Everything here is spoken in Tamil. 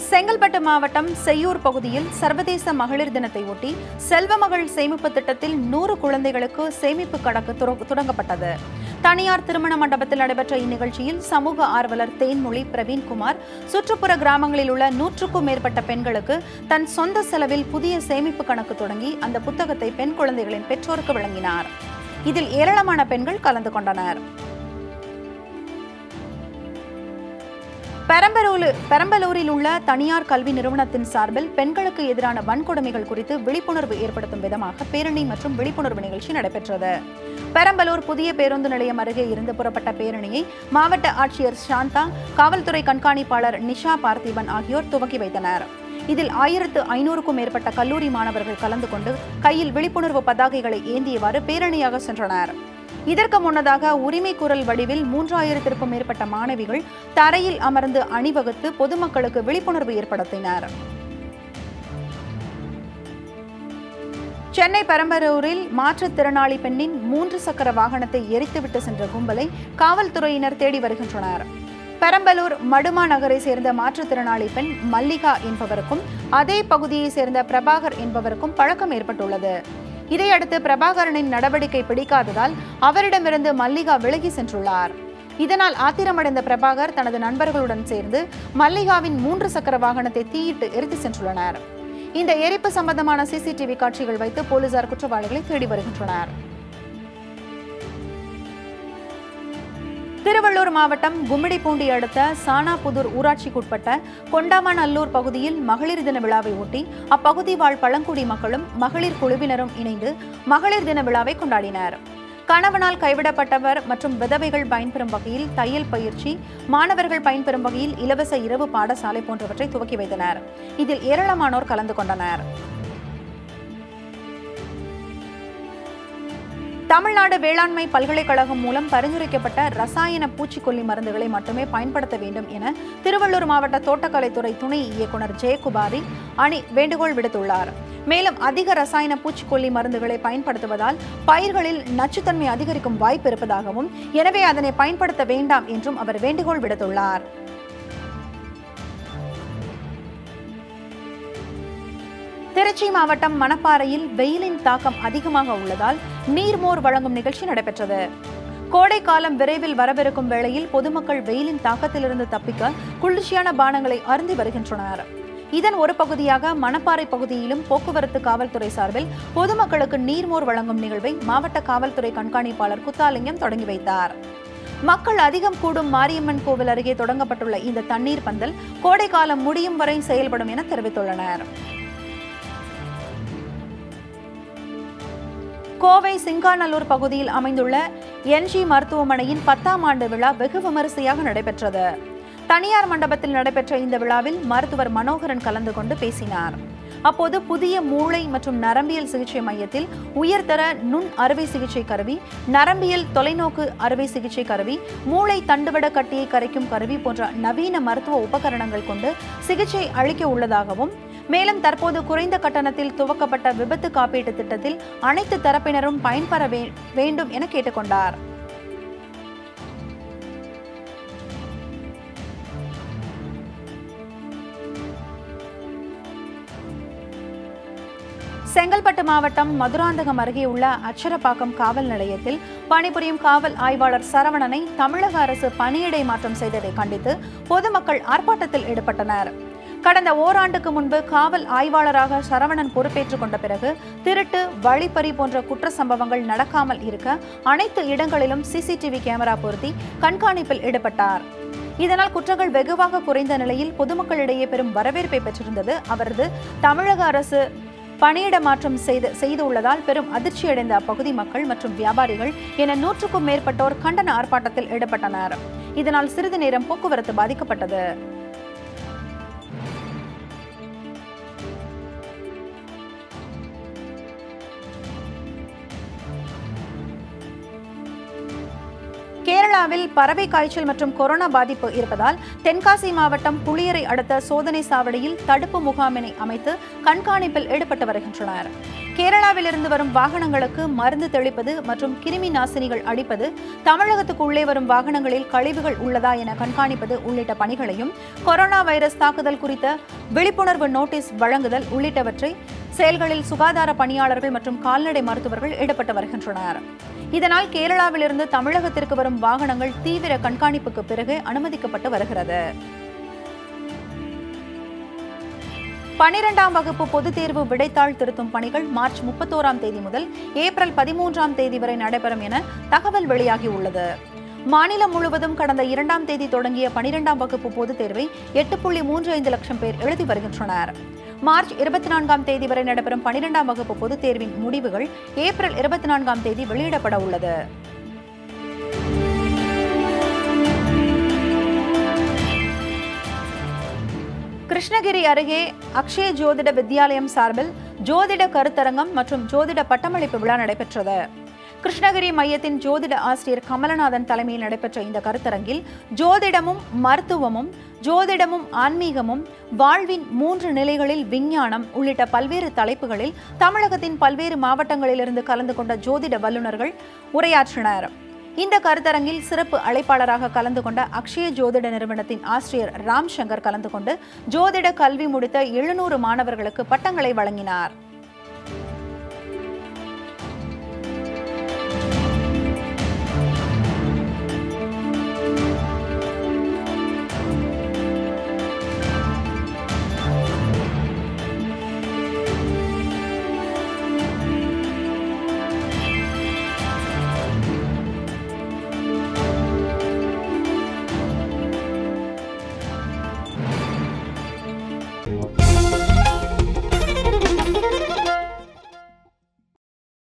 செங்கல்பட்டு மாவட்டம் செய்யூர் பகுதியில் சர்வதேச மகளிர் தினத்தை ஒட்டி செல்வமகள் சேமிப்பு திட்டத்தில் நூறு குழந்தைகளுக்கு சேமிப்பு கணக்கு துற- தொடங்கப்பட்டது தனியார் திருமண மண்டபத்தில் நடைபெற்ற இந்நிகழ்ச்சியில் சமூக ஆர்வலர் தேன்மொழி பிரவீன்குமார் சுற்றுப்புற கிராமங்களில் உள்ள நூற்றுக்கும் மேற்பட்ட பெண்களுக்கு தன் சொந்த செலவில் புதிய சேமிப்பு கணக்கு தொடங்கி அந்த புத்தகத்தை பெண் குழந்தைகளின் பெற்றோருக்கு வழங்கினார் இதில் ஏராளமான பெண்கள் கலந்து கொண்டனர் பெரம்பலூர் பெரம்பலூரில் உள்ள தனியார் கல்வி நிறுவனத்தின் சார்பில் பெண்களுக்கு எதிரான வன்கொடுமைகள் குறித்து விழிப்புணர்வு ஏற்படுத்தும் விதமாக பேரணி மற்றும் விழிப்புணர்வு நிகழ்ச்சி நடைபெற்றது பெரம்பலூர் புதிய பேருந்து நிலையம் அருகே இருந்து புறப்பட்ட பேரணியை மாவட்ட ஆட்சியர் சாந்தா காவல்துறை கண்காணிப்பாளர் நிஷா பார்த்திபன் ஆகியோர் துவக்கி வைத்தனர் இதில் ஆயிரத்து ஐநூறுக்கும் மேற்பட்ட கல்லூரி மாணவர்கள் கலந்து கொண்டு கையில் விழிப்புணர்வு பதாகைகளை ஏந்தியவாறு பேரணியாக சென்றனர் இதற்கு முன்னதாக உரிமை குரல் வடிவில் மூன்றாயிரத்திற்கும் மேற்பட்ட மாணவிகள் தரையில் அமர்ந்து அணிவகுத்து பொதுமக்களுக்கு விழிப்புணர்வு ஏற்படுத்தினர் சென்னை பெரம்பலூரில் மாற்றுத்திறனாளி பெண்ணின் மூன்று சக்கர வாகனத்தை எரித்துவிட்டு சென்ற கும்பலை காவல்துறையினர் தேடி வருகின்றனர் பெரம்பலூர் மடுமா நகரை சேர்ந்த மாற்றுத்திறனாளி பெண் மல்லிகா என்பவருக்கும் அதே பகுதியை சேர்ந்த பிரபாகர் என்பவருக்கும் பழக்கம் ஏற்பட்டுள்ளது இதையடுத்து பிரபாகரனின் நடவடிக்கை பிடிக்காததால் அவரிடமிருந்து மல்லிகா விலகி சென்றுள்ளார் இதனால் ஆத்திரமடைந்த பிரபாகர் தனது நண்பர்களுடன் சேர்ந்து மல்லிகாவின் மூன்று சக்கர வாகனத்தை தீயிட்டு எரித்து சென்றுள்ளனர் இந்த எரிப்பு சம்பந்தமான சிசிடிவி காட்சிகள் வைத்து போலீசார் குற்றவாளிகளை தேடி வருகின்றனர் திருவள்ளூர் மாவட்டம் கும்மிடிப்பூண்டி அடுத்த சானாபுதூர் ஊராட்சிக்குட்பட்ட கொண்டாமநல்லூர் பகுதியில் மகளிர் தின விழாவை ஒட்டி அப்பகுதி வாழ் பழங்குடி மக்களும் மகளிர் குழுவினரும் இணைந்து மகளிர் தின விழாவை கொண்டாடினர் கணவனால் கைவிடப்பட்டவர் மற்றும் விதவைகள் பயன்பெறும் வகையில் தையல் பயிற்சி மாணவர்கள் பயன்பெறும் வகையில் இலவச இரவு பாடசாலை போன்றவற்றை துவக்கி வைத்தனர் இதில் ஏராளமானோர் கலந்து கொண்டனர் தமிழ்நாடு வேளாண்மை பல்கலைக்கழகம் மூலம் பரிந்துரைக்கப்பட்ட ரசாயன பூச்சிக்கொல்லி மருந்துகளை மட்டுமே பயன்படுத்த வேண்டும் என திருவள்ளூர் மாவட்ட தோட்டக்கலைத்துறை துணை இயக்குனர் ஜெயக்குமாரி அணி வேண்டுகோள் விடுத்துள்ளார் மேலும் அதிக ரசாயன பூச்சிக்கொல்லி மருந்துகளை பயன்படுத்துவதால் பயிர்களில் நச்சுத்தன்மை அதிகரிக்கும் வாய்ப்பு இருப்பதாகவும் எனவே அதனை பயன்படுத்த வேண்டாம் என்றும் அவர் வேண்டுகோள் விடுத்துள்ளார் திருச்சி மாவட்டம் மணப்பாறையில் வெயிலின் தாக்கம் அதிகமாக உள்ளதால் நீர்மோர் வழங்கும் நிகழ்ச்சி நடைபெற்றது கோடை காலம் விரைவில் வரவிருக்கும் வேளையில் பொதுமக்கள் வெயிலின் தாக்கத்திலிருந்து தப்பிக்க குளிர்ச்சியான பானங்களை அருந்தி வருகின்றனர் இதன் ஒரு பகுதியாக மணப்பாறை பகுதியிலும் போக்குவரத்து காவல்துறை சார்பில் பொதுமக்களுக்கு நீர்மோர் வழங்கும் நிகழ்வை மாவட்ட காவல்துறை கண்காணிப்பாளர் குத்தாலிங்கம் தொடங்கி வைத்தார் மக்கள் அதிகம் கூடும் மாரியம்மன் கோவில் அருகே தொடங்கப்பட்டுள்ள இந்த தண்ணீர் பந்தல் கோடை காலம் முடியும் வரை செயல்படும் என தெரிவித்துள்ளனர் கோவை சிங்காநல்லூர் பகுதியில் அமைந்துள்ள என்ஜி மருத்துவமனையின் பத்தாம் ஆண்டு விழா வெகு விமரிசையாக நடைபெற்றது தனியார் மண்டபத்தில் நடைபெற்ற இந்த விழாவில் மருத்துவர் மனோகரன் கலந்து கொண்டு பேசினார் அப்போது புதிய மூளை மற்றும் நரம்பியல் சிகிச்சை மையத்தில் உயர்தர நுண் அறுவை சிகிச்சை கருவி நரம்பியல் தொலைநோக்கு அறுவை சிகிச்சை கருவி மூளை தண்டுவட கட்டியை கரைக்கும் கருவி போன்ற நவீன மருத்துவ உபகரணங்கள் கொண்டு சிகிச்சை அளிக்க உள்ளதாகவும் மேலும் தற்போது குறைந்த கட்டணத்தில் துவக்கப்பட்ட விபத்து காப்பீட்டு திட்டத்தில் அனைத்து தரப்பினரும் பயன்பெற வே- வேண்டும் என கேட்டுக்கொண்டார் செங்கல்பட்டு மாவட்டம் மதுராந்தகம் அருகே உள்ள அச்சரப்பாக்கம் காவல் நிலையத்தில் பணிபுரியும் காவல் ஆய்வாளர் சரவணனை தமிழக அரசு பணியிடை மாற்றம் செய்ததை கண்டித்து பொதுமக்கள் ஆர்ப்பாட்டத்தில் ஈடுபட்டனர் கடந்த ஓராண்டுக்கு முன்பு காவல் ஆய்வாளராக சரவணன் பொறுப்பேற்றுக் கொண்ட பிறகு திருட்டு வழிப்பறி போன்ற குற்ற சம்பவங்கள் நடக்காமல் இருக்க அனைத்து இடங்களிலும் சிசிடிவி கேமரா பொருத்தி கண்காணிப்பில் ஈடுபட்டார் இதனால் குற்றங்கள் வெகுவாக குறைந்த நிலையில் பொதுமக்களிடையே பெரும் வரவேற்பை பெற்றிருந்தது அவரது தமிழக அரசு பணியிட மாற்றம் செய்து செய்துள்ளதால் பெரும் அதிர்ச்சியடைந்த அப்பகுதி மக்கள் மற்றும் வியாபாரிகள் என நூற்றுக்கும் மேற்பட்டோர் கண்டன ஆர்ப்பாட்டத்தில் ஈடுபட்டனர் இதனால் சிறிது நேரம் போக்குவரத்து பாதிக்கப்பட்டது கேரளாவில் பறவை காய்ச்சல் மற்றும் கொரோனா பாதிப்பு இருப்பதால் தென்காசி மாவட்டம் புளியரை அடுத்த சோதனை சாவடியில் தடுப்பு முகாமினை அமைத்து கண்காணிப்பில் ஈடுபட்டு வருகின்றனர் கேரளாவிலிருந்து வரும் வாகனங்களுக்கு மருந்து தெளிப்பது மற்றும் கிருமி நாசினிகள் அடிப்பது தமிழகத்துக்கு உள்ளே வரும் வாகனங்களில் கழிவுகள் உள்ளதா என கண்காணிப்பது உள்ளிட்ட பணிகளையும் கொரோனா வைரஸ் தாக்குதல் குறித்த விழிப்புணர்வு நோட்டீஸ் வழங்குதல் உள்ளிட்டவற்றை செயல்களில் சுகாதார பணியாளர்கள் மற்றும் கால்நடை மருத்துவர்கள் ஈடுபட்டு வருகின்றனர் இதனால் கேரளாவிலிருந்து தமிழகத்திற்கு வரும் வாகனங்கள் தீவிர கண்காணிப்புக்கு பிறகு அனுமதிக்கப்பட்டு வருகிறது பனிரெண்டாம் வகுப்பு பொதுத் தேர்வு விடைத்தாள் திருத்தும் பணிகள் மார்ச் முப்பத்தோராம் தேதி முதல் ஏப்ரல் பதிமூன்றாம் தேதி வரை நடைபெறும் என தகவல் வெளியாகியுள்ளது மாநிலம் முழுவதும் கடந்த இரண்டாம் தேதி தொடங்கிய பனிரெண்டாம் வகுப்பு பொதுத் தேர்வை எட்டு புள்ளி மூன்று ஐந்து லட்சம் பேர் எழுதி வருகின்றனர் மார்ச் இருபத்தி நான்காம் தேதி வரை நடைபெறும் பனிரெண்டாம் வகுப்பு பொதுத் தேர்வின் முடிவுகள் ஏப்ரல் இருபத்தி நான்காம் தேதி வெளியிடப்பட உள்ளது கிருஷ்ணகிரி அருகே அக்ஷய ஜோதிட வித்யாலயம் சார்பில் ஜோதிட கருத்தரங்கம் மற்றும் ஜோதிட பட்டமளிப்பு விழா நடைபெற்றது கிருஷ்ணகிரி மையத்தின் ஜோதிட ஆசிரியர் கமலநாதன் தலைமையில் நடைபெற்ற இந்த கருத்தரங்கில் ஜோதிடமும் மருத்துவமும் ஜோதிடமும் ஆன்மீகமும் வாழ்வின் மூன்று நிலைகளில் விஞ்ஞானம் உள்ளிட்ட பல்வேறு தலைப்புகளில் தமிழகத்தின் பல்வேறு மாவட்டங்களிலிருந்து கலந்து கொண்ட ஜோதிட வல்லுநர்கள் உரையாற்றினர் இந்த கருத்தரங்கில் சிறப்பு அழைப்பாளராக கலந்து கொண்ட அக்ஷய ஜோதிட நிறுவனத்தின் ஆசிரியர் ராம் சங்கர் கலந்து கொண்டு ஜோதிட கல்வி முடித்த எழுநூறு மாணவர்களுக்கு பட்டங்களை வழங்கினார்